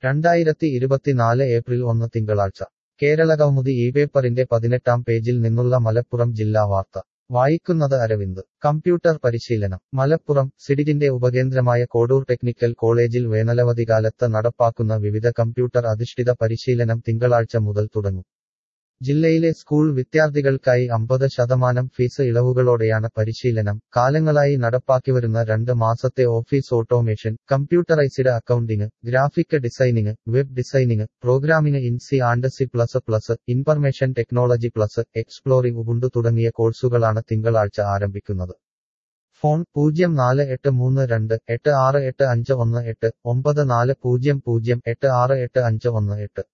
രണ്ടായിരത്തി ഇരുപത്തിനാല് ഏപ്രിൽ ഒന്ന് തിങ്കളാഴ്ച കേരളകൗമുദി ഈ പേപ്പറിന്റെ പതിനെട്ടാം പേജിൽ നിന്നുള്ള മലപ്പുറം ജില്ലാ വാർത്ത വായിക്കുന്നത് അരവിന്ദ് കമ്പ്യൂട്ടർ പരിശീലനം മലപ്പുറം സിഡിറ്റിന്റെ ഉപകേന്ദ്രമായ കോഡൂർ ടെക്നിക്കൽ കോളേജിൽ വേനലവധികാലത്ത് നടപ്പാക്കുന്ന വിവിധ കമ്പ്യൂട്ടർ അധിഷ്ഠിത പരിശീലനം തിങ്കളാഴ്ച മുതൽ തുടങ്ങും ജില്ലയിലെ സ്കൂൾ വിദ്യാർത്ഥികൾക്കായി അമ്പത് ശതമാനം ഫീസ് ഇളവുകളോടെയാണ് പരിശീലനം കാലങ്ങളായി നടപ്പാക്കിവരുന്ന രണ്ട് മാസത്തെ office automation computerised accounting graphic designing web designing programming in C and C plus plus information technology plus exploring Ubuntu തുടങ്ങിയ കോഴ്സുകളാണ് തിങ്കളാഴ്ച ആരംഭിക്കുന്നത് ഫോൺ പൂജ്യം നാല് എട്ട് മൂന്ന് രണ്ട് എട്ട് ആറ് എട്ട് അഞ്ച് ഒന്ന് എട്ട് ഒമ്പത് നാല് പൂജ്യം പൂജ്യം എട്ട് ആറ് എട്ട് അഞ്ച് ഒന്ന് എട്ട്